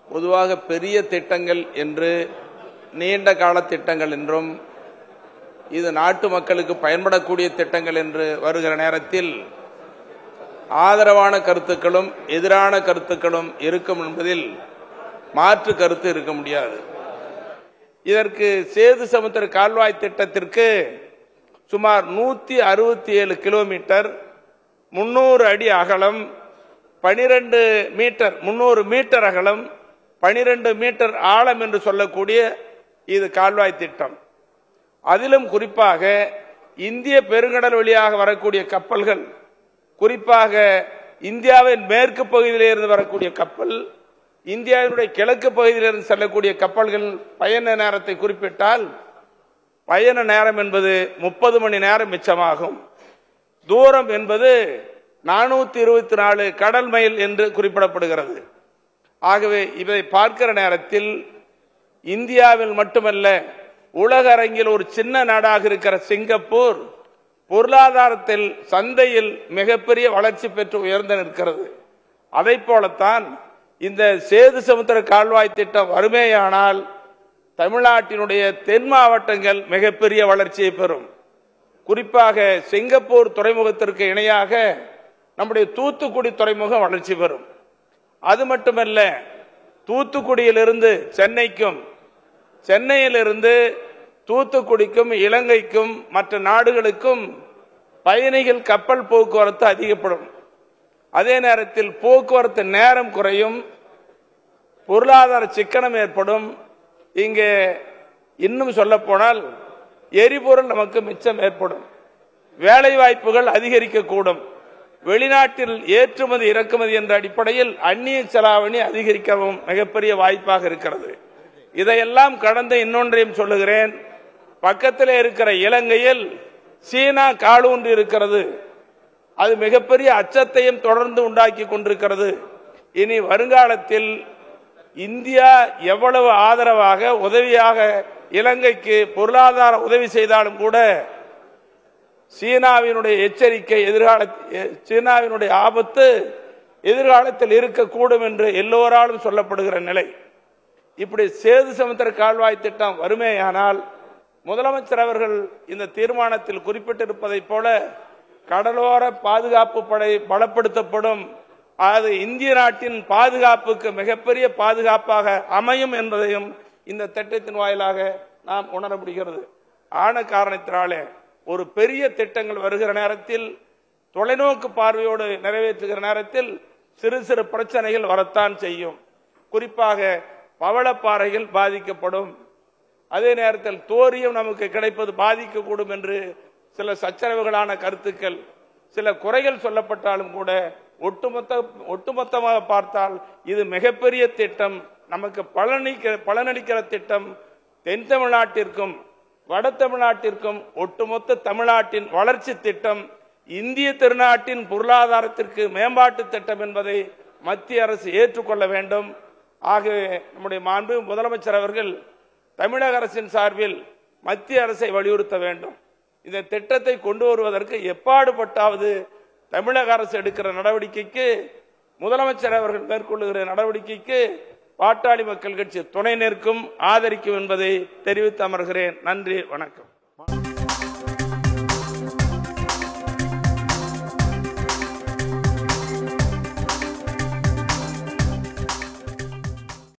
பொதுவாக பெரிய திட்டங்கள் என்று நீண்ட கால திட்டங்கள் என்றும் இது நாட்டு மக்களுக்கு பயன்படக்கூடிய திட்டங்கள் என்று வருகிற நேரத்தில் ஆதரவான கருத்துக்களும் எதிரான கருத்துக்களும் இருக்கும் என்பதில் மாற்று கருத்து இருக்க முடியாது இதற்கு சேது சமுத்திர கால்வாய் திட்டத்திற்கு சுமார் நூத்தி அறுபத்தி ஏழு கிலோமீட்டர் முன்னூறு அடி அகலம் பனிரெண்டு மீட்டர் முன்னூறு மீட்டர் அகலம் பனிரெண்டு மீட்டர் ஆழம் என்று சொல்லக்கூடிய இது கால்வாய் திட்டம் அதிலும் குறிப்பாக இந்திய பெருங்கடல் வழியாக வரக்கூடிய கப்பல்கள் குறிப்பாக இந்தியாவின் மேற்கு பகுதியிலிருந்து வரக்கூடிய கப்பல் இந்தியாவினுடைய கிழக்கு பகுதியிலிருந்து செல்லக்கூடிய கப்பல்கள் பயண நேரத்தை குறிப்பிட்டால் பயண நேரம் என்பது முப்பது மணி நேரம் மிச்சமாகும் தூரம் என்பது நானூத்தி இருபத்தி நாலு கடல் மைல் என்று குறிப்பிடப்படுகிறது ஆகவே இதை பார்க்கிற நேரத்தில் இந்தியாவில் மட்டுமல்ல உலக அரங்கில் ஒரு சின்ன நாடாக இருக்கிற சிங்கப்பூர் பொருளாதாரத்தில் சந்தையில் மிகப்பெரிய வளர்ச்சி பெற்று உயர்ந்து நிற்கிறது அதை போலத்தான் இந்த சேது சமுத்திர கால்வாய் திட்டம் வறுமையானால் தமிழ்நாட்டினுடைய தென் மாவட்டங்கள் மிகப்பெரிய வளர்ச்சியை பெறும் குறிப்பாக சிங்கப்பூர் துறைமுகத்திற்கு இணையாக நம்முடைய தூத்துக்குடி துறைமுகம் வளர்ச்சி பெறும் அது மட்டுமல்ல தூத்துக்குடியிலிருந்து சென்னைக்கும் சென்னையிலிருந்து தூத்துக்குடிக்கும் இலங்கைக்கும் மற்ற நாடுகளுக்கும் பயணிகள் கப்பல் போக்குவரத்து அதிகப்படும் அதே நேரத்தில் போக்குவரத்து நேரம் குறையும் பொருளாதார சிக்கனம் ஏற்படும் இங்கே இன்னும் சொல்ல போனால் எரிபொருள் நமக்கு மிச்சம் ஏற்படும் வேலை வாய்ப்புகள் அதிகரிக்கக்கூடும் வெளிநாட்டில் ஏற்றுமதி இறக்குமதி என்ற அடிப்படையில் அந்நிய செலாவணி அதிகரிக்கவும் மிகப்பெரிய வாய்ப்பாக இருக்கிறது இதையெல்லாம் கடந்த இன்னொன்றையும் சொல்லுகிறேன் பக்கத்தில் இருக்கிற இலங்கையில் சீனா காலூன்றி இருக்கிறது அது மிகப்பெரிய அச்சத்தையும் தொடர்ந்து உண்டாக்கி கொண்டிருக்கிறது இனி வருங்காலத்தில் இந்தியா எவ்வளவு ஆதரவாக உதவியாக இலங்கைக்கு பொருளாதார உதவி செய்தாலும் கூட சீனாவினுடைய எச்சரிக்கை எதிர்கால சீனாவினுடைய ஆபத்து எதிர்காலத்தில் இருக்கக்கூடும் என்று எல்லோராலும் சொல்லப்படுகிற நிலை இப்படி சேது சமுத்திர கால்வாய் திட்டம் வறுமையானால் முதலமைச்சர் அவர்கள் இந்த தீர்மானத்தில் குறிப்பிட்டிருப்பதைப் போல கடலோர பாதுகாப்பு படை பலப்படுத்தப்படும் அது இந்திய நாட்டின் பாதுகாப்புக்கு மிகப்பெரிய பாதுகாப்பாக அமையும் என்பதையும் இந்த திட்டத்தின் வாயிலாக நாம் உணர முடிகிறது ஆன காரணத்தினாலே ஒரு பெரிய திட்டங்கள் வருகிற நேரத்தில் தொலைநோக்கு பார்வையோடு நிறைவேற்றுகிற நேரத்தில் சிறு சிறு பிரச்சனைகள் வரத்தான் செய்யும் குறிப்பாக பவளப்பாறைகள் பாதிக்கப்படும் அதே நேரத்தில் தோரியம் நமக்கு கிடைப்பது பாதிக்கக்கூடும் என்று சில சச்சரவுகளான கருத்துக்கள் சில குறைகள் சொல்லப்பட்டாலும் கூட ஒட்டுமொத்த ஒட்டுமொத்தமாக பார்த்தால் இது மிகப்பெரிய திட்டம் நமக்கு பலனிக்க பலனளிக்கிற திட்டம் தென் தமிழ்நாட்டிற்கும் வட தமிழ்நாட்டிற்கும் ஒட்டுமொத்த தமிழ்நாட்டின் வளர்ச்சி திட்டம் இந்திய திருநாட்டின் பொருளாதாரத்திற்கு மேம்பாட்டு திட்டம் என்பதை மத்திய அரசு ஏற்றுக்கொள்ள வேண்டும் ஆகவே நம்முடைய மாண்பு முதலமைச்சர் அவர்கள் தமிழக அரசின் சார்பில் மத்திய அரசை வலியுறுத்த வேண்டும் இந்த திட்டத்தை கொண்டு வருவதற்கு எப்பாடுபட்டாவது தமிழக அரசு எடுக்கிற நடவடிக்கைக்கு முதலமைச்சர் அவர்கள் மேற்கொள்ளுகிற நடவடிக்கைக்கு பாட்டாளி மக்கள் கட்சி துணை நிற்கும் ஆதரிக்கும் என்பதை தெரிவித்து அமர்கிறேன் நன்றி வணக்கம்